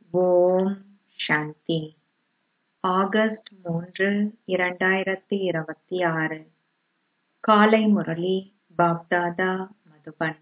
ஓம் சாந்தி August மூன்று இரண்டாயிரத்தி இருபத்தி ஆறு காலை முரளி பாப்தாதா மதுபன்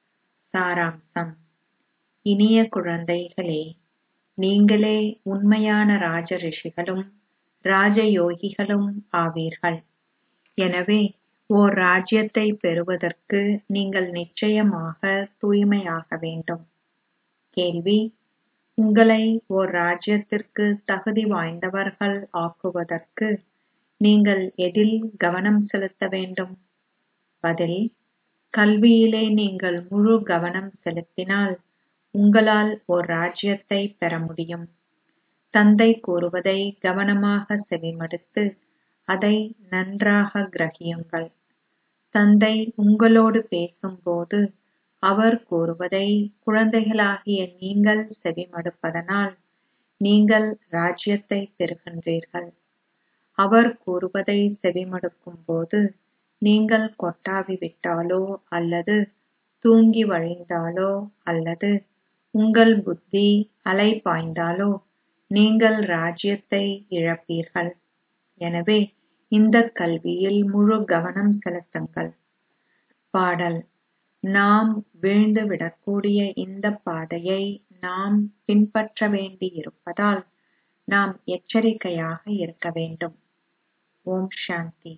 சாராம்சம் இனிய குழந்தைகளே நீங்களே உண்மையான ராஜ ரிஷிகளும் ராஜயோகிகளும் ஆவீர்கள் எனவே ஓர் ராஜ்யத்தை பெறுவதற்கு நீங்கள் நிச்சயமாக தூய்மையாக வேண்டும் கேள்வி உங்களை ஓர் ராஜ்யத்திற்கு தகுதி வாய்ந்தவர்கள் ஆக்குவதற்கு நீங்கள் எதில் கவனம் செலுத்த வேண்டும் பதில் கல்வியிலே நீங்கள் முழு கவனம் செலுத்தினால் உங்களால் ஓர் ராஜ்யத்தை பெற முடியும் தந்தை கூறுவதை கவனமாக செவிமடுத்து அதை நன்றாக கிரகியுங்கள் தந்தை உங்களோடு பேசும்போது அவர் கூறுவதை குழந்தைகளாகிய நீங்கள் செவிமடுப்பதனால் நீங்கள் ராஜ்யத்தை பெறுகின்றீர்கள் அவர் கூறுவதை செவிமடுக்கும் போது நீங்கள் கொட்டாவி விட்டாலோ அல்லது தூங்கி வழிந்தாலோ அல்லது உங்கள் புத்தி அலை பாய்ந்தாலோ நீங்கள் ராஜ்யத்தை இழப்பீர்கள் எனவே இந்த கல்வியில் முழு கவனம் செலுத்துங்கள் பாடல் நாம் வீழ்ந்து விடக்கூடிய இந்த பாதையை நாம் பின்பற்ற வேண்டியிருப்பதால் நாம் எச்சரிக்கையாக இருக்க வேண்டும் ஓம் சாந்தி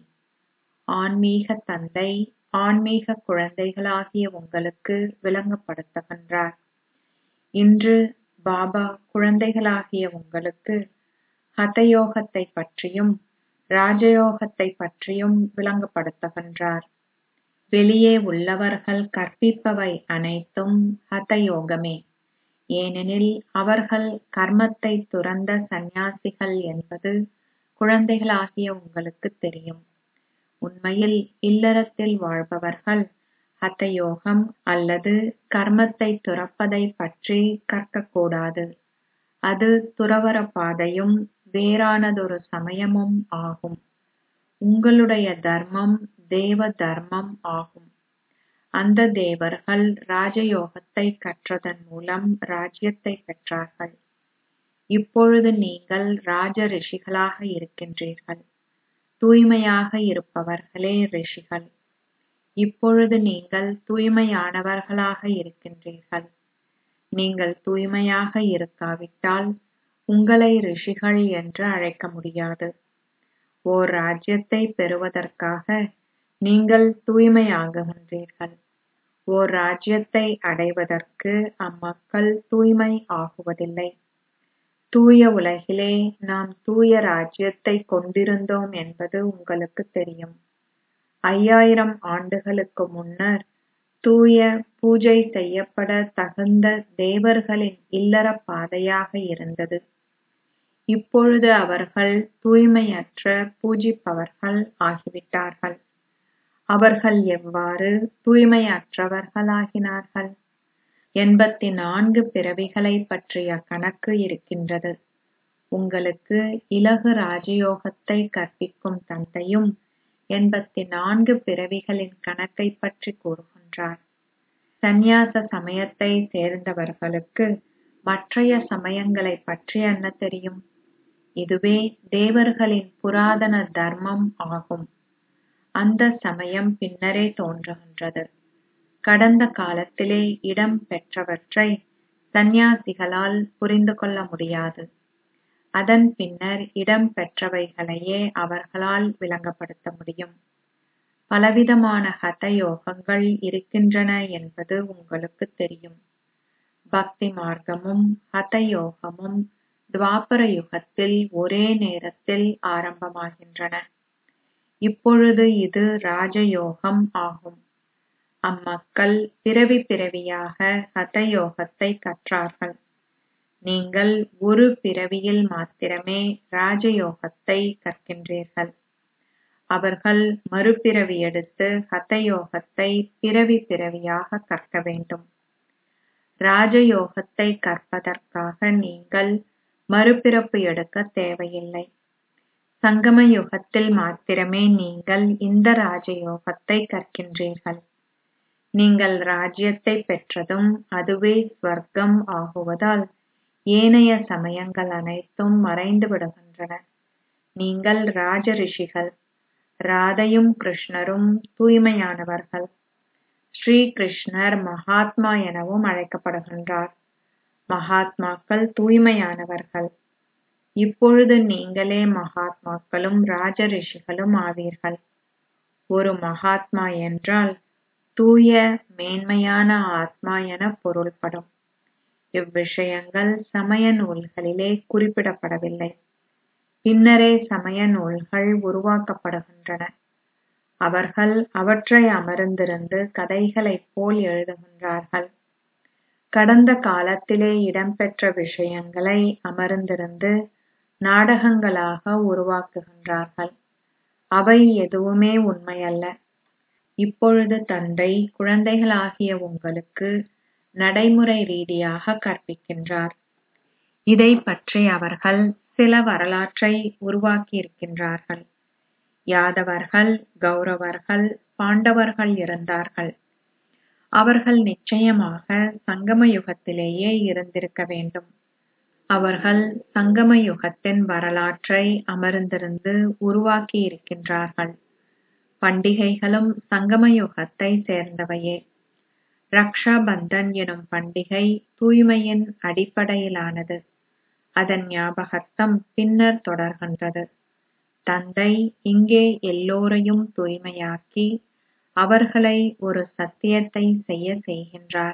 ஆன்மீக தந்தை ஆன்மீக குழந்தைகளாகிய உங்களுக்கு விளங்கப்படுத்துகின்றார் இன்று பாபா குழந்தைகளாகிய உங்களுக்கு ஹதயோகத்தை பற்றியும் ராஜயோகத்தை பற்றியும் விளங்கப்படுத்துகின்றார் வெளியே உள்ளவர்கள் கற்பிப்பவை அனைத்தும் ஹதயோகமே ஏனெனில் அவர்கள் கர்மத்தை துறந்த சந்நியாசிகள் என்பது குழந்தைகளாகிய உங்களுக்கு தெரியும் உண்மையில் இல்லறத்தில் வாழ்பவர்கள் ஹதயோகம் அல்லது கர்மத்தை துறப்பதை பற்றி கற்கக்கூடாது அது துறவற பாதையும் வேறானதொரு சமயமும் ஆகும் உங்களுடைய தர்மம் தேவ தர்மம் ஆகும் அந்த தேவர்கள் ராஜயோகத்தை கற்றதன் மூலம் ராஜ்யத்தை பெற்றார்கள் இப்பொழுது நீங்கள் ராஜ ரிஷிகளாக இருக்கின்றீர்கள் தூய்மையாக இருப்பவர்களே ரிஷிகள் இப்பொழுது நீங்கள் தூய்மையானவர்களாக இருக்கின்றீர்கள் நீங்கள் தூய்மையாக இருக்காவிட்டால் உங்களை ரிஷிகள் என்று அழைக்க முடியாது ஓர் ராஜ்யத்தை பெறுவதற்காக நீங்கள் தூய்மையாகுகின்றீர்கள் ஓர் ராஜ்யத்தை அடைவதற்கு அம்மக்கள் தூய்மை ஆகுவதில்லை தூய உலகிலே நாம் தூய ராஜ்யத்தை கொண்டிருந்தோம் என்பது உங்களுக்கு தெரியும் ஐயாயிரம் ஆண்டுகளுக்கு முன்னர் தூய பூஜை செய்யப்பட தகுந்த தேவர்களின் இல்லற பாதையாக இருந்தது இப்பொழுது அவர்கள் தூய்மையற்ற பூஜிப்பவர்கள் ஆகிவிட்டார்கள் அவர்கள் எவ்வாறு தூய்மையற்றவர்களாகினார்கள் எண்பத்தி நான்கு பிறவிகளை பற்றிய கணக்கு இருக்கின்றது உங்களுக்கு இலகு ராஜயோகத்தை கற்பிக்கும் தந்தையும் எண்பத்தி நான்கு பிறவிகளின் கணக்கை பற்றி கூறுகின்றார் சந்நியாச சமயத்தை சேர்ந்தவர்களுக்கு மற்றைய சமயங்களை பற்றி என்ன தெரியும் இதுவே தேவர்களின் புராதன தர்மம் ஆகும் அந்த சமயம் பின்னரே தோன்றுகின்றது கடந்த காலத்திலே இடம் பெற்றவற்றை சந்நியாசிகளால் புரிந்து கொள்ள முடியாது அதன் பின்னர் இடம் பெற்றவைகளையே அவர்களால் விளங்கப்படுத்த முடியும் பலவிதமான ஹத யோகங்கள் இருக்கின்றன என்பது உங்களுக்கு தெரியும் பக்தி மார்க்கமும் ஹத யோகமும் துவாபர யுகத்தில் ஒரே நேரத்தில் ஆரம்பமாகின்றன இப்பொழுது இது ராஜயோகம் ஆகும் அம்மக்கள் பிறவி பிறவியாக ஹதயோகத்தை கற்றார்கள் நீங்கள் ஒரு பிறவியில் மாத்திரமே ராஜயோகத்தை கற்கின்றீர்கள் அவர்கள் மறுபிறவி எடுத்து ஹதயோகத்தை பிறவி பிறவியாக கற்க வேண்டும் ராஜயோகத்தை கற்பதற்காக நீங்கள் மறுபிறப்பு எடுக்க தேவையில்லை சங்கம யுகத்தில் மாத்திரமே நீங்கள் இந்த ராஜயோகத்தை கற்கின்றீர்கள் நீங்கள் ராஜ்யத்தை பெற்றதும் அதுவே ஸ்வர்க்கம் ஆகுவதால் ஏனைய சமயங்கள் அனைத்தும் மறைந்து விடுகின்றன நீங்கள் ராஜ ரிஷிகள் ராதையும் கிருஷ்ணரும் தூய்மையானவர்கள் ஸ்ரீ கிருஷ்ணர் மகாத்மா எனவும் அழைக்கப்படுகின்றார் மகாத்மாக்கள் தூய்மையானவர்கள் இப்பொழுது நீங்களே மகாத்மாக்களும் ராஜ ரிஷிகளும் ஆவீர்கள் ஒரு மகாத்மா என்றால் தூய மேன்மையான ஆத்மா என பொருள்படும் இவ்விஷயங்கள் சமய நூல்களிலே குறிப்பிடப்படவில்லை பின்னரே சமய நூல்கள் உருவாக்கப்படுகின்றன அவர்கள் அவற்றை அமர்ந்திருந்து கதைகளைப் போல் எழுதுகின்றார்கள் கடந்த காலத்திலே இடம்பெற்ற விஷயங்களை அமர்ந்திருந்து நாடகங்களாக உருவாக்குகின்றார்கள் அவை எதுவுமே உண்மையல்ல இப்பொழுது தந்தை குழந்தைகளாகிய உங்களுக்கு நடைமுறை ரீதியாக கற்பிக்கின்றார் இதை பற்றி அவர்கள் சில வரலாற்றை உருவாக்கியிருக்கின்றார்கள் யாதவர்கள் கௌரவர்கள் பாண்டவர்கள் இருந்தார்கள் அவர்கள் நிச்சயமாக சங்கம யுகத்திலேயே இருந்திருக்க வேண்டும் அவர்கள் சங்கம யுகத்தின் வரலாற்றை அமர்ந்திருந்து உருவாக்கி இருக்கின்றார்கள் பண்டிகைகளும் சங்கம யுகத்தை சேர்ந்தவையே ரக்ஷா பந்தன் எனும் பண்டிகை தூய்மையின் அடிப்படையிலானது அதன் ஞாபகத்தம் பின்னர் தொடர்கின்றது தந்தை இங்கே எல்லோரையும் தூய்மையாக்கி அவர்களை ஒரு சத்தியத்தை செய்ய செய்கின்றார்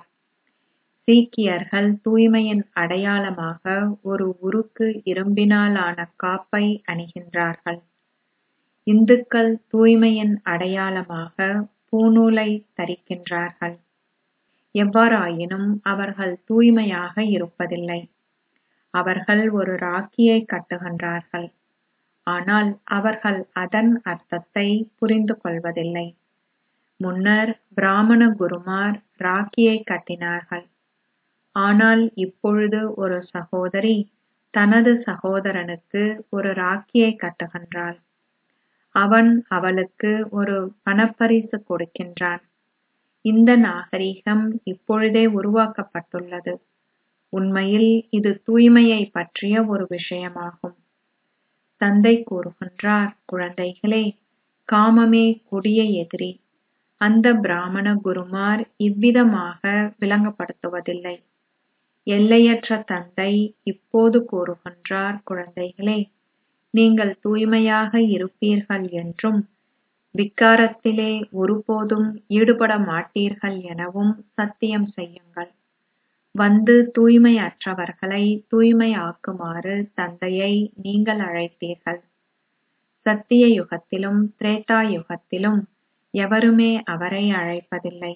சீக்கியர்கள் தூய்மையின் அடையாளமாக ஒரு உருக்கு இரும்பினால் ஆன காப்பை அணிகின்றார்கள் இந்துக்கள் தூய்மையின் அடையாளமாக பூநூலை தரிக்கின்றார்கள் எவ்வாறாயினும் அவர்கள் தூய்மையாக இருப்பதில்லை அவர்கள் ஒரு ராக்கியை கட்டுகின்றார்கள் ஆனால் அவர்கள் அதன் அர்த்தத்தை புரிந்து கொள்வதில்லை முன்னர் பிராமண குருமார் ராக்கியை கட்டினார்கள் ஆனால் இப்பொழுது ஒரு சகோதரி தனது சகோதரனுக்கு ஒரு ராக்கியை கட்டுகின்றாள் அவன் அவளுக்கு ஒரு பணப்பரிசு கொடுக்கின்றான் இந்த நாகரிகம் இப்பொழுதே உருவாக்கப்பட்டுள்ளது உண்மையில் இது தூய்மையை பற்றிய ஒரு விஷயமாகும் தந்தை கூறுகின்றார் குழந்தைகளே காமமே கொடிய எதிரி அந்த பிராமண குருமார் இவ்விதமாக விளங்கப்படுத்துவதில்லை எல்லையற்ற தந்தை இப்போது கூறுகின்றார் குழந்தைகளே நீங்கள் தூய்மையாக இருப்பீர்கள் என்றும் விக்காரத்திலே ஒருபோதும் ஈடுபட மாட்டீர்கள் எனவும் சத்தியம் செய்யுங்கள் வந்து தூய்மையற்றவர்களை தூய்மையாக்குமாறு தந்தையை நீங்கள் அழைத்தீர்கள் சத்திய யுகத்திலும் திரேதா யுகத்திலும் எவருமே அவரை அழைப்பதில்லை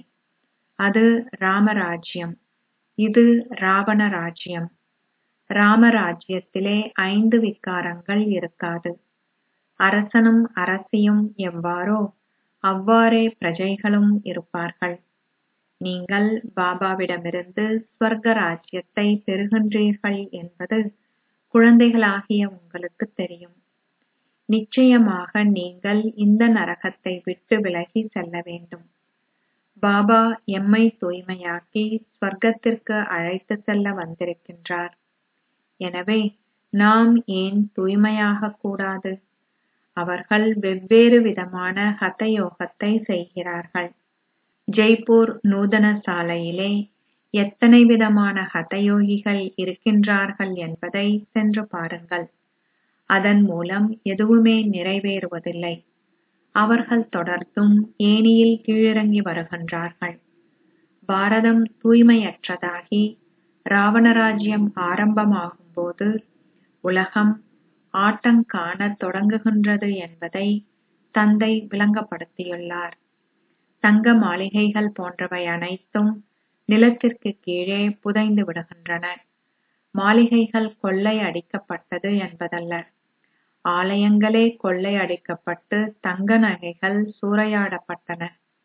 அது ராமராஜ்யம் இது ராவண ராஜ்யம் ராமராஜ்யத்திலே ஐந்து விக்காரங்கள் இருக்காது அரசனும் அரசியும் எவ்வாறோ அவ்வாறே பிரஜைகளும் இருப்பார்கள் நீங்கள் பாபாவிடமிருந்து ஸ்வர்க ராஜ்யத்தை பெறுகின்றீர்கள் என்பது குழந்தைகளாகிய உங்களுக்கு தெரியும் நிச்சயமாக நீங்கள் இந்த நரகத்தை விட்டு விலகி செல்ல வேண்டும் பாபா எம்மை தூய்மையாக்கி ஸ்வர்க்கத்திற்கு அழைத்து செல்ல வந்திருக்கின்றார் எனவே நாம் ஏன் தூய்மையாக கூடாது அவர்கள் வெவ்வேறு விதமான ஹதயோகத்தை செய்கிறார்கள் ஜெய்ப்பூர் நூதன சாலையிலே எத்தனை விதமான ஹதயோகிகள் இருக்கின்றார்கள் என்பதை சென்று பாருங்கள் அதன் மூலம் எதுவுமே நிறைவேறுவதில்லை அவர்கள் தொடர்ந்தும் ஏனியில் கீழிறங்கி வருகின்றார்கள் பாரதம் தூய்மையற்றதாகி ராவணராஜ்யம் ஆரம்பமாகும் போது உலகம் ஆட்டங்காணத் தொடங்குகின்றது என்பதை தந்தை விளங்கப்படுத்தியுள்ளார் தங்க மாளிகைகள் போன்றவை அனைத்தும் நிலத்திற்கு கீழே புதைந்து விடுகின்றன மாளிகைகள் கொள்ளை அடிக்கப்பட்டது என்பதல்ல ஆலயங்களே கொள்ளை அடிக்கப்பட்டு தங்க நகைகள் சூறையாடப்பட்டன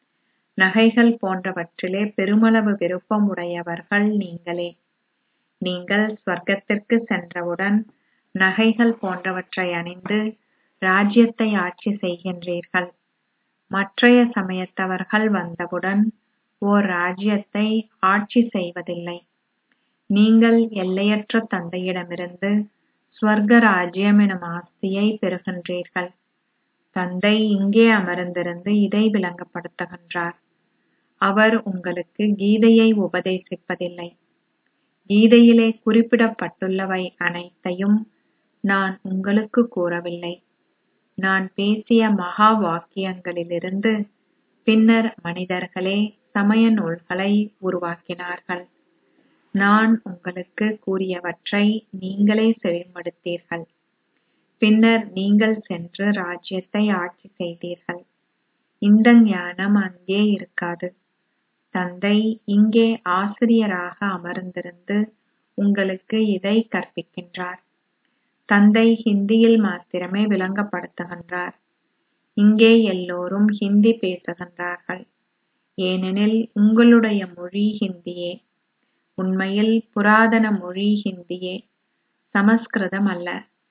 நகைகள் போன்றவற்றிலே பெருமளவு விருப்பம் உடையவர்கள் நீங்களே நீங்கள் ஸ்வர்க்கத்திற்கு சென்றவுடன் நகைகள் போன்றவற்றை அணிந்து ராஜ்யத்தை ஆட்சி செய்கின்றீர்கள் மற்றைய சமயத்தவர்கள் வந்தவுடன் ஓர் ராஜ்யத்தை ஆட்சி செய்வதில்லை நீங்கள் எல்லையற்ற தந்தையிடமிருந்து ஸ்வர்க ராஜ்யம் எனும் ஆஸ்தியை பெறுகின்றீர்கள் தந்தை இங்கே அமர்ந்திருந்து இதை விளங்கப்படுத்துகின்றார் அவர் உங்களுக்கு கீதையை உபதேசிப்பதில்லை கீதையிலே குறிப்பிடப்பட்டுள்ளவை அனைத்தையும் நான் உங்களுக்கு கூறவில்லை நான் பேசிய மகா வாக்கியங்களிலிருந்து பின்னர் மனிதர்களே சமய நூல்களை உருவாக்கினார்கள் நான் உங்களுக்கு கூறியவற்றை நீங்களே செவிமடுத்தீர்கள் பின்னர் நீங்கள் சென்று ராஜ்யத்தை ஆட்சி செய்தீர்கள் இந்த ஞானம் அங்கே இருக்காது தந்தை இங்கே ஆசிரியராக அமர்ந்திருந்து உங்களுக்கு இதை கற்பிக்கின்றார் தந்தை ஹிந்தியில் மாத்திரமே விளங்கப்படுத்துகின்றார் இங்கே எல்லோரும் ஹிந்தி பேசுகின்றார்கள் ஏனெனில் உங்களுடைய மொழி ஹிந்தியே உண்மையில் புராதன மொழி ஹிந்தியே சமஸ்கிருதம் அல்ல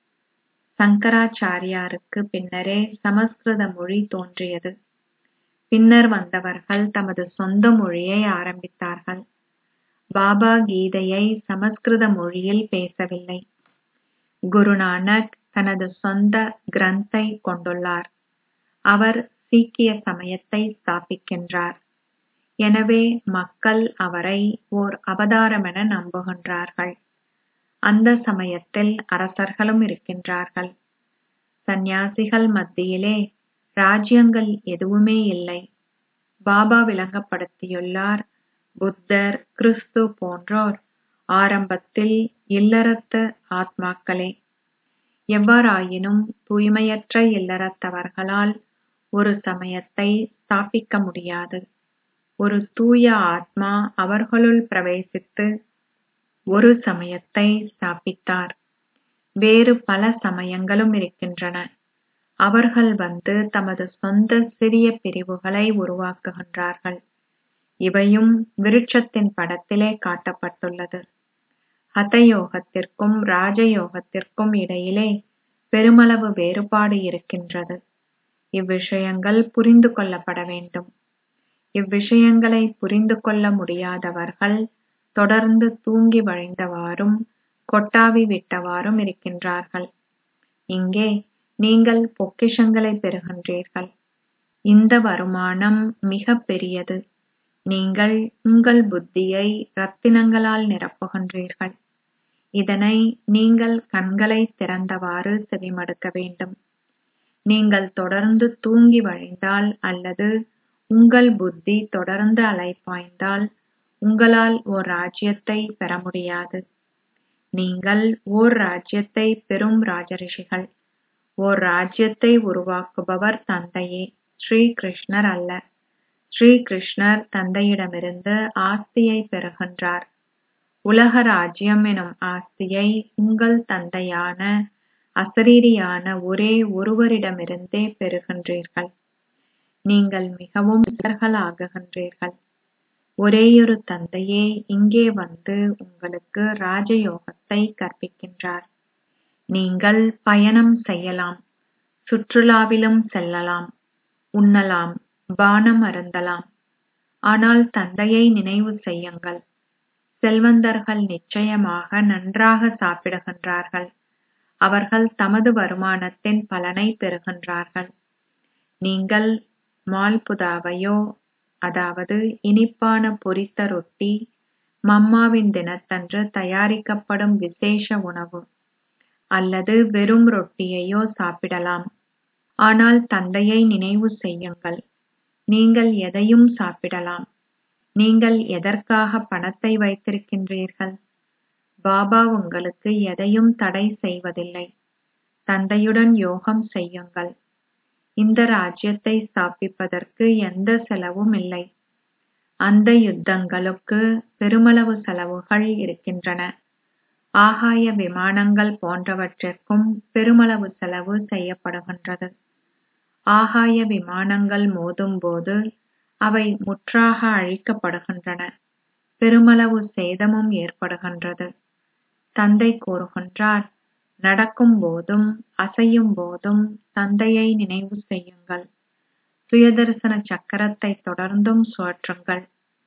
சங்கராச்சாரியாருக்கு பின்னரே சமஸ்கிருத மொழி தோன்றியது பின்னர் வந்தவர்கள் தமது சொந்த மொழியை ஆரம்பித்தார்கள் பாபா கீதையை சமஸ்கிருத மொழியில் பேசவில்லை குருநானக் தனது சொந்த கிரந்தை கொண்டுள்ளார் அவர் சீக்கிய சமயத்தை ஸ்தாபிக்கின்றார் எனவே மக்கள் அவரை ஓர் அவதாரமென நம்புகின்றார்கள் அந்த சமயத்தில் அரசர்களும் இருக்கின்றார்கள் சந்நியாசிகள் மத்தியிலே ராஜ்யங்கள் எதுவுமே இல்லை பாபா விளங்கப்படுத்தியுள்ளார் புத்தர் கிறிஸ்து போன்றோர் ஆரம்பத்தில் இல்லறத்து ஆத்மாக்களே எவ்வாறாயினும் தூய்மையற்ற இல்லறத்தவர்களால் ஒரு சமயத்தை ஸ்தாபிக்க முடியாது ஒரு தூய ஆத்மா அவர்களுள் பிரவேசித்து ஒரு சமயத்தை ஸ்தாபித்தார் வேறு பல சமயங்களும் இருக்கின்றன அவர்கள் வந்து தமது சொந்த சிறிய பிரிவுகளை உருவாக்குகின்றார்கள் இவையும் விருட்சத்தின் படத்திலே காட்டப்பட்டுள்ளது ஹதயோகத்திற்கும் ராஜயோகத்திற்கும் இடையிலே பெருமளவு வேறுபாடு இருக்கின்றது இவ்விஷயங்கள் புரிந்து கொள்ளப்பட வேண்டும் இவ்விஷயங்களை புரிந்து கொள்ள முடியாதவர்கள் தொடர்ந்து தூங்கி வழிந்தவாறும் கொட்டாவி விட்டவாறும் இருக்கின்றார்கள் இங்கே நீங்கள் பொக்கிஷங்களை பெறுகின்றீர்கள் இந்த வருமானம் மிக பெரியது நீங்கள் உங்கள் புத்தியை ரத்தினங்களால் நிரப்புகின்றீர்கள் இதனை நீங்கள் கண்களை திறந்தவாறு செவிமடுக்க வேண்டும் நீங்கள் தொடர்ந்து தூங்கி வழிந்தால் அல்லது உங்கள் புத்தி தொடர்ந்து அலைப்பாய்ந்தால் உங்களால் ஓர் ராஜ்யத்தை பெற முடியாது நீங்கள் ஓர் ராஜ்யத்தை பெறும் ராஜரிஷிகள் ஓர் ராஜ்யத்தை உருவாக்குபவர் தந்தையே ஸ்ரீ கிருஷ்ணர் அல்ல ஸ்ரீ கிருஷ்ணர் தந்தையிடமிருந்து ஆஸ்தியை பெறுகின்றார் உலக ராஜ்யம் எனும் ஆஸ்தியை உங்கள் தந்தையான அசரீரியான ஒரே ஒருவரிடமிருந்தே பெறுகின்றீர்கள் நீங்கள் மிகவும் ஆகுகின்றீர்கள் ஒரேயொரு தந்தையே இங்கே வந்து உங்களுக்கு ராஜயோகத்தை கற்பிக்கின்றார் நீங்கள் பயணம் செய்யலாம் சுற்றுலாவிலும் செல்லலாம் உண்ணலாம் பானம் அருந்தலாம் ஆனால் தந்தையை நினைவு செய்யுங்கள் செல்வந்தர்கள் நிச்சயமாக நன்றாக சாப்பிடுகின்றார்கள் அவர்கள் தமது வருமானத்தின் பலனை பெறுகின்றார்கள் நீங்கள் மால்புதாவையோ அதாவது இனிப்பான பொரித்த ரொட்டி மம்மாவின் தினத்தன்று தயாரிக்கப்படும் விசேஷ உணவு அல்லது வெறும் ரொட்டியையோ சாப்பிடலாம் ஆனால் தந்தையை நினைவு செய்யுங்கள் நீங்கள் எதையும் சாப்பிடலாம் நீங்கள் எதற்காக பணத்தை வைத்திருக்கின்றீர்கள் பாபா உங்களுக்கு எதையும் தடை செய்வதில்லை தந்தையுடன் யோகம் செய்யுங்கள் இந்த ராஜ்யத்தை ஸ்தாபிப்பதற்கு எந்த செலவும் இல்லை அந்த யுத்தங்களுக்கு பெருமளவு செலவுகள் இருக்கின்றன ஆகாய விமானங்கள் போன்றவற்றிற்கும் பெருமளவு செலவு செய்யப்படுகின்றது ஆகாய விமானங்கள் மோதும்போது அவை முற்றாக அழிக்கப்படுகின்றன பெருமளவு சேதமும் ஏற்படுகின்றது தந்தை கூறுகின்றார் நடக்கும் போதும் அசையும் போதும் தந்தையை நினைவு செய்யுங்கள் சுயதரிசன சக்கரத்தை தொடர்ந்தும் சுழற்றுங்கள்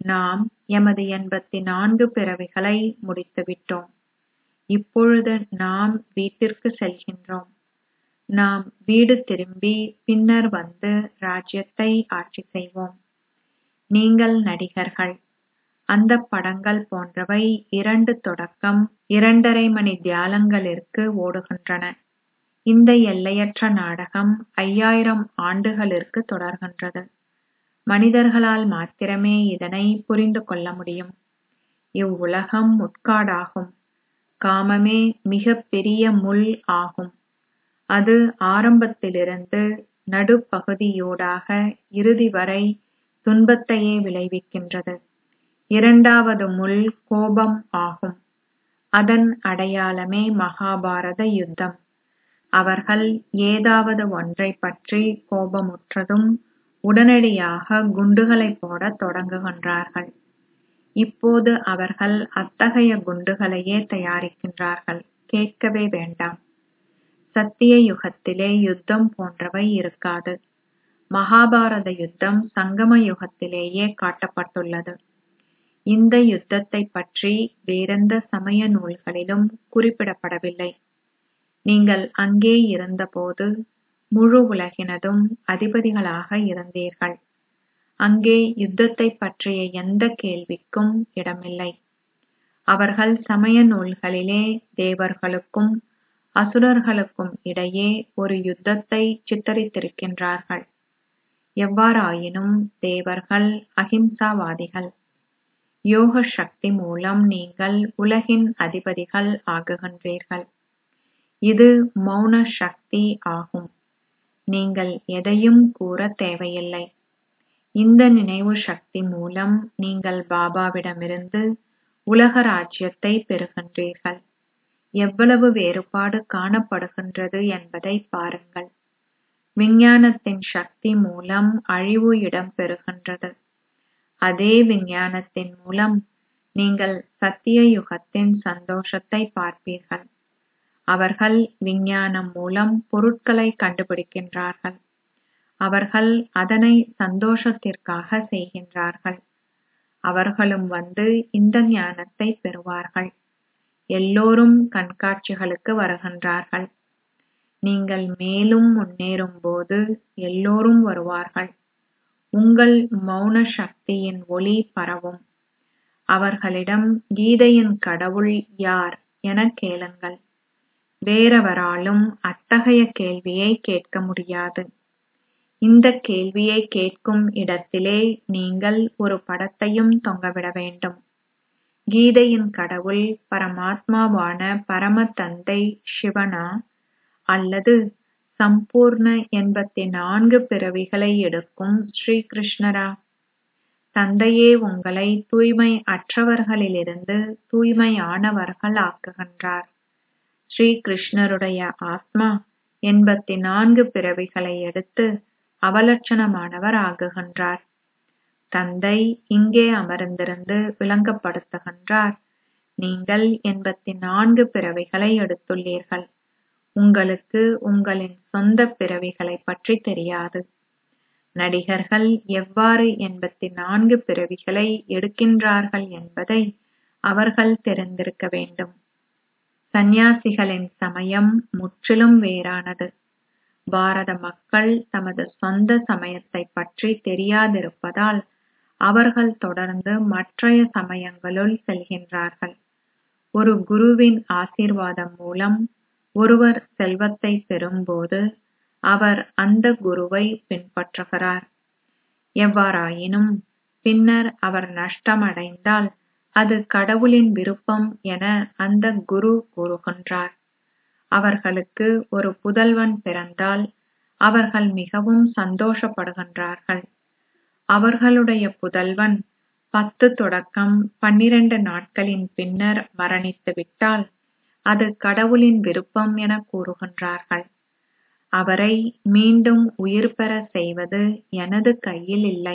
நாம் எமது எண்பத்தி நான்கு பிறவிகளை முடித்துவிட்டோம் இப்பொழுது நாம் வீட்டிற்கு செல்கின்றோம் நாம் வீடு திரும்பி பின்னர் வந்து ராஜ்யத்தை ஆட்சி செய்வோம் நீங்கள் நடிகர்கள் அந்த படங்கள் போன்றவை இரண்டு தொடக்கம் இரண்டரை மணி தியாலங்களிற்கு ஓடுகின்றன இந்த எல்லையற்ற நாடகம் ஐயாயிரம் ஆண்டுகளிற்கு தொடர்கின்றது மனிதர்களால் மாத்திரமே இதனை புரிந்து கொள்ள முடியும் இவ்வுலகம் முட்காடாகும் காமமே மிகப் பெரிய முள் ஆகும் அது ஆரம்பத்திலிருந்து நடுப்பகுதியூடாக இறுதி வரை துன்பத்தையே விளைவிக்கின்றது இரண்டாவது முள் கோபம் ஆகும் அதன் அடையாளமே மகாபாரத யுத்தம் அவர்கள் ஏதாவது ஒன்றைப் பற்றி கோபமுற்றதும் உடனடியாக குண்டுகளைப் போடத் தொடங்குகின்றார்கள் இப்போது அவர்கள் அத்தகைய குண்டுகளையே தயாரிக்கின்றார்கள் கேட்கவே வேண்டாம் சத்திய யுகத்திலே யுத்தம் போன்றவை இருக்காது மகாபாரத யுத்தம் சங்கம யுகத்திலேயே காட்டப்பட்டுள்ளது இந்த யுத்தத்தைப் பற்றி வேறெந்த சமய நூல்களிலும் குறிப்பிடப்படவில்லை நீங்கள் அங்கே இருந்தபோது முழு உலகினதும் அதிபதிகளாக இருந்தீர்கள் அங்கே யுத்தத்தைப் பற்றிய எந்த கேள்விக்கும் இடமில்லை அவர்கள் சமய நூல்களிலே தேவர்களுக்கும் அசுரர்களுக்கும் இடையே ஒரு யுத்தத்தை சித்தரித்திருக்கின்றார்கள் எவ்வாறாயினும் தேவர்கள் அகிம்சாவாதிகள் யோக சக்தி மூலம் நீங்கள் உலகின் அதிபதிகள் ஆகுகின்றீர்கள் இது மௌன சக்தி ஆகும் நீங்கள் எதையும் கூற தேவையில்லை இந்த நினைவு சக்தி மூலம் நீங்கள் பாபாவிடமிருந்து உலக ராஜ்யத்தை பெறுகின்றீர்கள் எவ்வளவு வேறுபாடு காணப்படுகின்றது என்பதை பாருங்கள் விஞ்ஞானத்தின் சக்தி மூலம் அழிவு இடம்பெறுகின்றது அதே விஞ்ஞானத்தின் மூலம் நீங்கள் சத்திய யுகத்தின் சந்தோஷத்தை பார்ப்பீர்கள் அவர்கள் விஞ்ஞானம் மூலம் பொருட்களை கண்டுபிடிக்கின்றார்கள் அவர்கள் அதனை சந்தோஷத்திற்காக செய்கின்றார்கள் அவர்களும் வந்து இந்த ஞானத்தை பெறுவார்கள் எல்லோரும் கண்காட்சிகளுக்கு வருகின்றார்கள் நீங்கள் மேலும் முன்னேறும் போது எல்லோரும் வருவார்கள் உங்கள் மௌன சக்தியின் ஒளி பரவும் அவர்களிடம் கீதையின் கடவுள் யார் எனக் கேளுங்கள் வேறெவராலும் அத்தகைய கேள்வியை கேட்க முடியாது இந்த கேள்வியை கேட்கும் இடத்திலே நீங்கள் ஒரு படத்தையும் தொங்கவிட வேண்டும் கீதையின் கடவுள் பரமாத்மாவான பரம தந்தை சிவனா அல்லது சம்பூர்ண எண்பத்தி நான்கு பிறவிகளை எடுக்கும் ஸ்ரீ கிருஷ்ணரா தந்தையே உங்களை தூய்மை அற்றவர்களிலிருந்து தூய்மையானவர்கள் ஆக்குகின்றார் ஸ்ரீ கிருஷ்ணருடைய ஆத்மா எண்பத்தி நான்கு பிறவிகளை எடுத்து அவலட்சணமானவர் ஆகுகின்றார் தந்தை இங்கே அமர்ந்திருந்து விளங்கப்படுத்துகின்றார் நீங்கள் எண்பத்தி நான்கு பிறவிகளை எடுத்துள்ளீர்கள் உங்களுக்கு உங்களின் சொந்த பிறவிகளை பற்றி தெரியாது நடிகர்கள் எவ்வாறு எண்பத்தி நான்கு பிறவிகளை எடுக்கின்றார்கள் என்பதை அவர்கள் தெரிந்திருக்க வேண்டும் சந்நியாசிகளின் சமயம் முற்றிலும் வேறானது பாரத மக்கள் தமது சொந்த சமயத்தை பற்றி தெரியாதிருப்பதால் அவர்கள் தொடர்ந்து மற்றைய சமயங்களுள் செல்கின்றார்கள் ஒரு குருவின் ஆசீர்வாதம் மூலம் ஒருவர் செல்வத்தை பெறும்போது அவர் அந்த குருவை பின்பற்றுகிறார் எவ்வாறாயினும் பின்னர் அவர் நஷ்டமடைந்தால் அது கடவுளின் விருப்பம் என அந்த குரு கூறுகின்றார் அவர்களுக்கு ஒரு புதல்வன் பிறந்தால் அவர்கள் மிகவும் சந்தோஷப்படுகின்றார்கள் அவர்களுடைய புதல்வன் பத்து தொடக்கம் பன்னிரண்டு நாட்களின் பின்னர் மரணித்து விட்டால் அது கடவுளின் விருப்பம் என கூறுகின்றார்கள் அவரை மீண்டும் உயிர் பெற செய்வது எனது கையில் இல்லை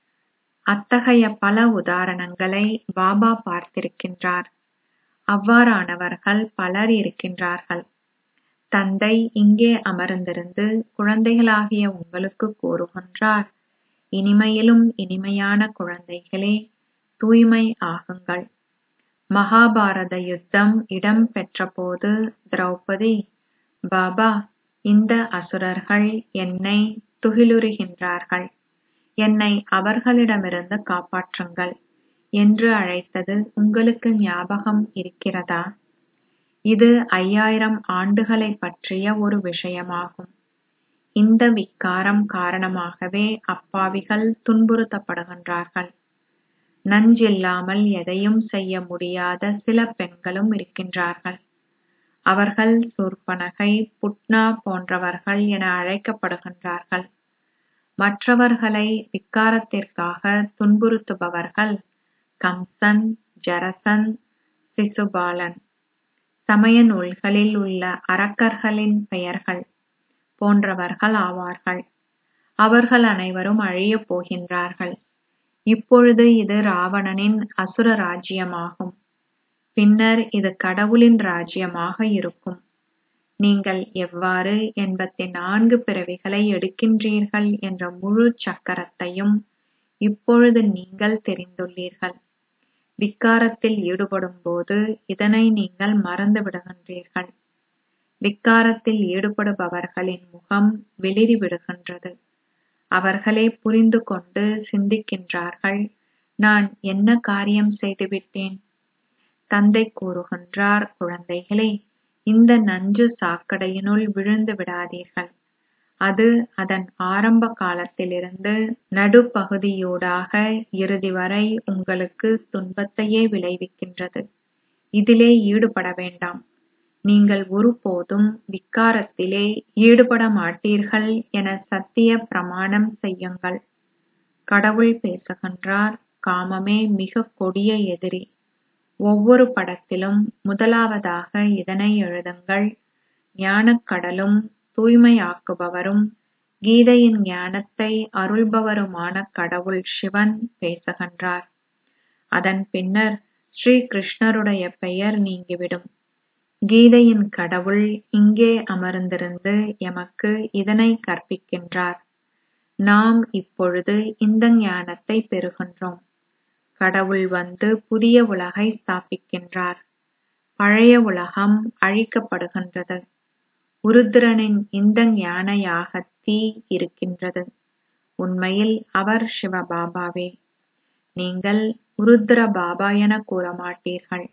அத்தகைய பல உதாரணங்களை பாபா பார்த்திருக்கின்றார் அவ்வாறானவர்கள் பலர் இருக்கின்றார்கள் தந்தை இங்கே அமர்ந்திருந்து குழந்தைகளாகிய உங்களுக்கு கூறுகின்றார் இனிமையிலும் இனிமையான குழந்தைகளே தூய்மை ஆகுங்கள் மகாபாரத யுத்தம் இடம் பெற்றபோது திரௌபதி பாபா இந்த அசுரர்கள் என்னை துகிலுறுகின்றார்கள் என்னை அவர்களிடமிருந்து காப்பாற்றுங்கள் என்று அழைத்தது உங்களுக்கு ஞாபகம் இருக்கிறதா இது ஐயாயிரம் ஆண்டுகளை பற்றிய ஒரு விஷயமாகும் இந்த விக்காரம் காரணமாகவே அப்பாவிகள் துன்புறுத்தப்படுகின்றார்கள் நஞ்சில்லாமல் எதையும் செய்ய முடியாத சில பெண்களும் இருக்கின்றார்கள் அவர்கள் சூர்பனகை புட்னா போன்றவர்கள் என அழைக்கப்படுகின்றார்கள் மற்றவர்களை விக்காரத்திற்காக துன்புறுத்துபவர்கள் கம்சன் ஜரசன் சிசுபாலன் சமய நூல்களில் உள்ள அரக்கர்களின் பெயர்கள் போன்றவர்கள் ஆவார்கள் அவர்கள் அனைவரும் அழியப் போகின்றார்கள் இப்பொழுது இது ராவணனின் அசுர ராஜ்யமாகும் பின்னர் இது கடவுளின் ராஜ்யமாக இருக்கும் நீங்கள் எவ்வாறு எண்பத்தி நான்கு பிறவிகளை எடுக்கின்றீர்கள் என்ற முழு சக்கரத்தையும் இப்பொழுது நீங்கள் தெரிந்துள்ளீர்கள் விக்காரத்தில் ஈடுபடும் போது இதனை நீங்கள் மறந்து விடுகின்றீர்கள் விக்காரத்தில் ஈடுபடுபவர்களின் முகம் வெளிரி விடுகின்றது அவர்களே புரிந்து கொண்டு சிந்திக்கின்றார்கள் நான் என்ன காரியம் செய்துவிட்டேன் தந்தை கூறுகின்றார் குழந்தைகளே இந்த நஞ்சு சாக்கடையினுள் விழுந்து விடாதீர்கள் அது அதன் ஆரம்ப காலத்திலிருந்து நடுப்பகுதியூடாக இறுதி வரை உங்களுக்கு துன்பத்தையே விளைவிக்கின்றது இதிலே ஈடுபட வேண்டாம் நீங்கள் ஒருபோதும் விக்காரத்திலே ஈடுபட மாட்டீர்கள் என சத்திய பிரமாணம் செய்யுங்கள் கடவுள் பேசுகின்றார் காமமே மிக கொடிய எதிரி ஒவ்வொரு படத்திலும் முதலாவதாக இதனை எழுதுங்கள் ஞானக்கடலும் தூய்மையாக்குபவரும் கீதையின் ஞானத்தை அருள்பவருமான கடவுள் சிவன் பேசுகின்றார் அதன் பின்னர் ஸ்ரீ கிருஷ்ணருடைய பெயர் நீங்கிவிடும் கீதையின் கடவுள் இங்கே அமர்ந்திருந்து எமக்கு இதனை கற்பிக்கின்றார் நாம் இப்பொழுது இந்த ஞானத்தை பெறுகின்றோம் கடவுள் வந்து புதிய உலகை ஸ்தாபிக்கின்றார் பழைய உலகம் அழிக்கப்படுகின்றது உருத்திரனின் இந்த ஞான யாகத்தீ இருக்கின்றது உண்மையில் அவர் சிவபாபாவே நீங்கள் உருத்திர பாபா என கூற மாட்டீர்கள்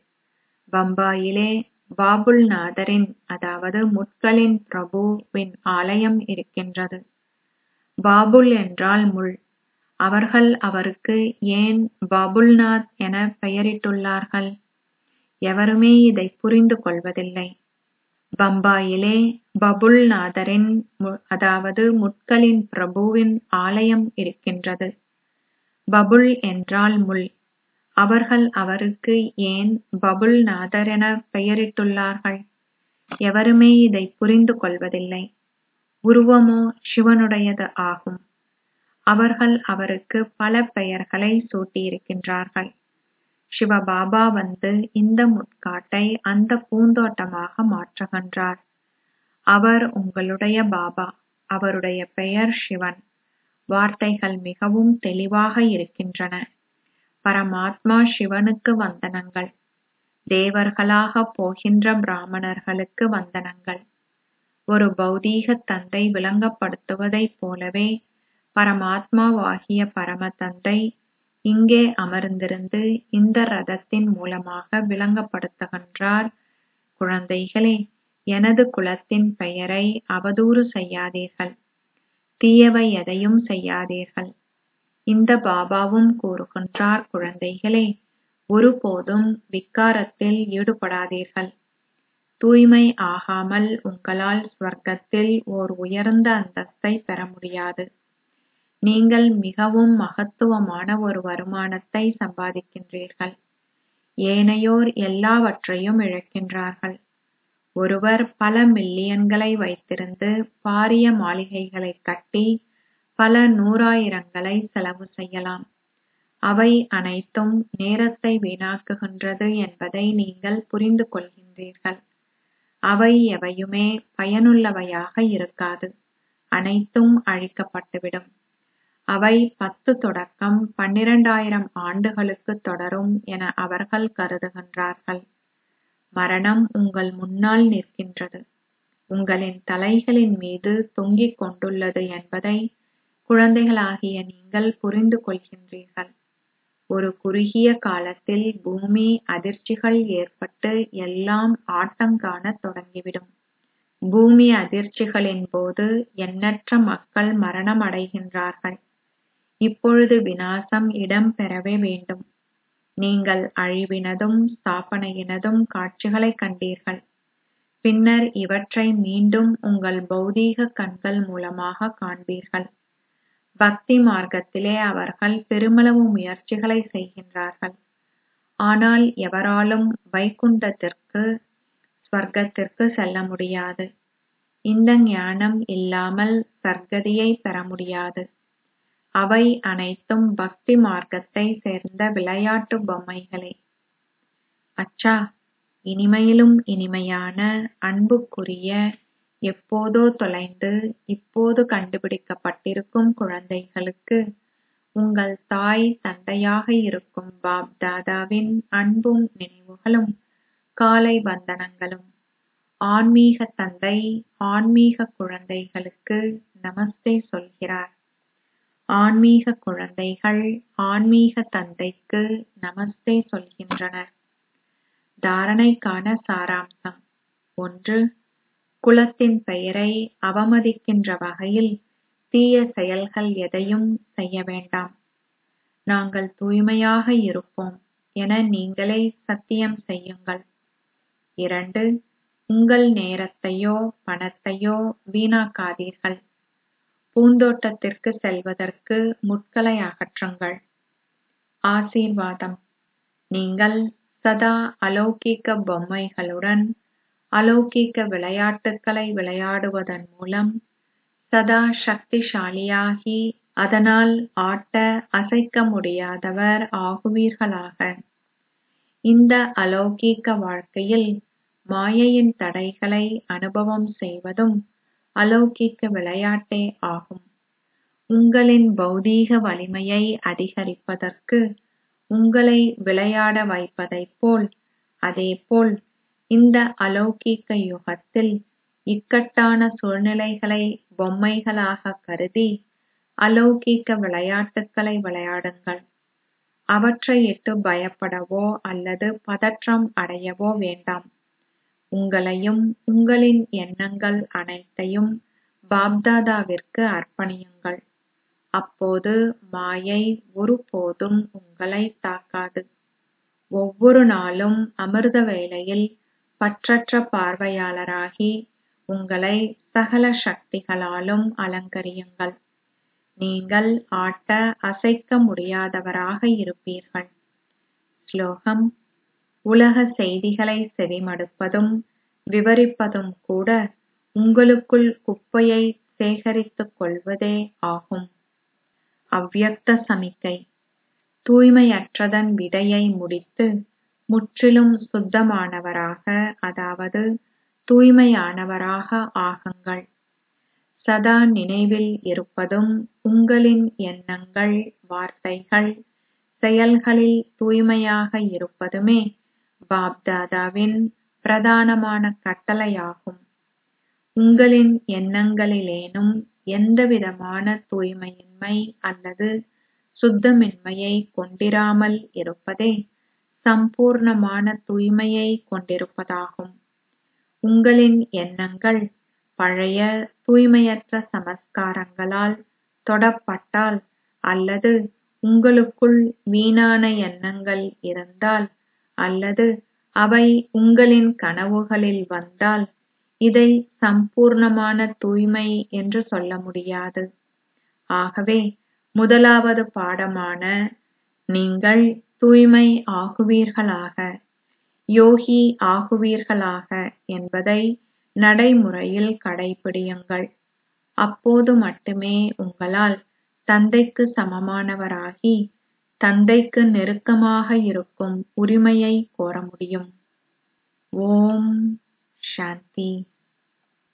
பம்பாயிலே பாபுல் நாதரின் அதாவது முட்களின் பிரபுவின் ஆலயம் இருக்கின்றது பாபுல் என்றால் முள் அவர்கள் அவருக்கு ஏன் பாபுல்நாத் என பெயரிட்டுள்ளார்கள் எவருமே இதை புரிந்து கொள்வதில்லை பம்பாயிலே பபுல்நாதரின் அதாவது முட்களின் பிரபுவின் ஆலயம் இருக்கின்றது பபுல் என்றால் முள் அவர்கள் அவருக்கு ஏன் பபுல்நாதர் என பெயரிட்டுள்ளார்கள் எவருமே இதை புரிந்து கொள்வதில்லை உருவமோ சிவனுடையது ஆகும் அவர்கள் அவருக்கு பல பெயர்களை சூட்டியிருக்கின்றார்கள் சிவபாபா வந்து இந்த முட்காட்டை அந்த பூந்தோட்டமாக மாற்றுகின்றார் அவர் உங்களுடைய பாபா அவருடைய பெயர் சிவன் வார்த்தைகள் மிகவும் தெளிவாக இருக்கின்றன பரமாத்மா சிவனுக்கு வந்தனங்கள் தேவர்களாக போகின்ற பிராமணர்களுக்கு வந்தனங்கள் ஒரு பௌதீக தந்தை விளங்கப்படுத்துவதைப் போலவே பரமாத்மாவாகிய பரம தந்தை இங்கே அமர்ந்திருந்து இந்த ரதத்தின் மூலமாக விளங்கப்படுத்துகின்றார் குழந்தைகளே எனது குலத்தின் பெயரை அவதூறு செய்யாதீர்கள் தீயவை எதையும் செய்யாதீர்கள் இந்த பாபாவும் கூறுகின்றார் குழந்தைகளே ஒருபோதும் விக்காரத்தில் ஈடுபடாதீர்கள் தூய்மை ஆகாமல் உங்களால் ஸ்வர்க்கத்தில் ஓர் உயர்ந்த அந்தஸ்தை பெற முடியாது நீங்கள் மிகவும் மகத்துவமான ஒரு வருமானத்தை சம்பாதிக்கின்றீர்கள் ஏனையோர் எல்லாவற்றையும் இழக்கின்றார்கள் ஒருவர் பல மில்லியன்களை வைத்திருந்து பாரிய மாளிகைகளை கட்டி பல நூறாயிரங்களை செலவு செய்யலாம் அவை அனைத்தும் நேரத்தை வீணாக்குகின்றது என்பதை நீங்கள் புரிந்து கொள்கின்றீர்கள் அவை எவையுமே பயனுள்ளவையாக இருக்காது அனைத்தும் அழிக்கப்பட்டுவிடும் அவை பத்து தொடக்கம் பன்னிரண்டாயிரம் ஆண்டுகளுக்கு தொடரும் என அவர்கள் கருதுகின்றார்கள் மரணம் உங்கள் முன்னால் நிற்கின்றது உங்களின் தலைகளின் மீது தொங்கிக் கொண்டுள்ளது என்பதை குழந்தைகளாகிய நீங்கள் புரிந்து கொள்கின்றீர்கள் ஒரு குறுகிய காலத்தில் பூமி அதிர்ச்சிகள் ஏற்பட்டு எல்லாம் ஆட்டங்காணத் தொடங்கிவிடும் பூமி அதிர்ச்சிகளின் போது எண்ணற்ற மக்கள் மரணம் அடைகின்றார்கள் இப்பொழுது விநாசம் இடம் பெறவே வேண்டும் நீங்கள் அழிவினதும் ஸ்தாபனையினதும் காட்சிகளைக் கண்டீர்கள் பின்னர் இவற்றை மீண்டும் உங்கள் பௌதீக கண்கள் மூலமாக காண்பீர்கள் பக்தி மார்க்கத்திலே அவர்கள் பெருமளவு முயற்சிகளை செய்கின்றார்கள் ஆனால் எவராலும் வைகுண்டத்திற்கு ஸ்வர்க்கத்திற்கு செல்ல முடியாது இந்த ஞானம் இல்லாமல் சர்க்கதியை பெற முடியாது அவை அனைத்தும் பக்தி மார்க்கத்தை சேர்ந்த விளையாட்டு பொம்மைகளே அச்சா இனிமையிலும் இனிமையான அன்புக்குரிய எப்போதோ தொலைந்து இப்போது கண்டுபிடிக்கப்பட்டிருக்கும் குழந்தைகளுக்கு உங்கள் தாய் தந்தையாக இருக்கும் பாப் தாதாவின் அன்பும் நினைவுகளும் காலை வந்தனங்களும் ஆன்மீக தந்தை ஆன்மீக குழந்தைகளுக்கு நமஸ்தே சொல்கிறார் ஆன்மீக குழந்தைகள் ஆன்மீக தந்தைக்கு நமஸ்தே சொல்கின்றனர் தாரணைக்கான சாராம்சம் ஒன்று குலத்தின் பெயரை அவமதிக்கின்ற வகையில் தீய செயல்கள் எதையும் செய்ய வேண்டாம் நாங்கள் தூய்மையாக இருப்போம் என நீங்களே சத்தியம் செய்யுங்கள் இரண்டு உங்கள் நேரத்தையோ பணத்தையோ வீணாக்காதீர்கள் பூந்தோட்டத்திற்கு செல்வதற்கு முட்களை அகற்றுங்கள் ஆசீர்வாதம் நீங்கள் சதா அலௌகிக்க பொம்மைகளுடன் அலௌகிக்க விளையாட்டுக்களை விளையாடுவதன் மூலம் சதா சக்திசாலியாகி அதனால் ஆட்ட அசைக்க முடியாதவர் ஆகுவீர்களாக இந்த அலௌகிக்க வாழ்க்கையில் மாயையின் தடைகளை அனுபவம் செய்வதும் அலௌகிக்க விளையாட்டே ஆகும் உங்களின் பௌதீக வலிமையை அதிகரிப்பதற்கு உங்களை விளையாட வைப்பதைப் போல் அதேபோல் இந்த அலௌகிக்க யுகத்தில் இக்கட்டான சூழ்நிலைகளை பொம்மைகளாக கருதி அலௌகிக்க விளையாட்டுக்களை விளையாடுங்கள் அவற்றை இட்டு பயப்படவோ அல்லது பதற்றம் அடையவோ வேண்டாம் உங்களையும் உங்களின் எண்ணங்கள் அனைத்தையும் பாப்தாதாவிற்கு அர்ப்பணியுங்கள் அப்போது மாயை ஒருபோதும் உங்களை தாக்காது ஒவ்வொரு நாளும் அமிர்த வேளையில் பற்றற்ற பார்வையாளராகி உங்களை சகல சக்திகளாலும் அலங்கரியுங்கள் நீங்கள் ஆட்ட அசைக்க முடியாதவராக இருப்பீர்கள் ஸ்லோகம் உலக செய்திகளை செவிமடுப்பதும் விவரிப்பதும் கூட உங்களுக்குள் குப்பையை சேகரித்துக் கொள்வதே ஆகும் அவ்வியக்த சமிக்கை தூய்மையற்றதன் விதையை முடித்து முற்றிலும் சுத்தமானவராக அதாவது தூய்மையானவராக ஆகுங்கள் சதா நினைவில் இருப்பதும் உங்களின் எண்ணங்கள் வார்த்தைகள் செயல்களில் தூய்மையாக இருப்பதுமே பாப்தாதாவின் பிரதானமான கட்டளையாகும் உங்களின் எண்ணங்களிலேனும் எந்தவிதமான தூய்மையின்மை அல்லது சுத்தமின்மையை கொண்டிராமல் இருப்பதே சம்பூர்ணமான தூய்மையை கொண்டிருப்பதாகும் உங்களின் எண்ணங்கள் பழைய தூய்மையற்ற சமஸ்காரங்களால் தொடப்பட்டால் அல்லது உங்களுக்குள் வீணான எண்ணங்கள் இருந்தால் அல்லது அவை உங்களின் கனவுகளில் வந்தால் இதை சம்பூர்ணமான தூய்மை என்று சொல்ல முடியாது ஆகவே முதலாவது பாடமான நீங்கள் தூய்மை ஆகுவீர்களாக யோகி ஆகுவீர்களாக என்பதை நடைமுறையில் கடைபிடியுங்கள் அப்போது மட்டுமே உங்களால் தந்தைக்கு சமமானவராகி தந்தைக்கு நெருக்கமாக இருக்கும் உரிமையை கோர முடியும் ஓம் சாந்தி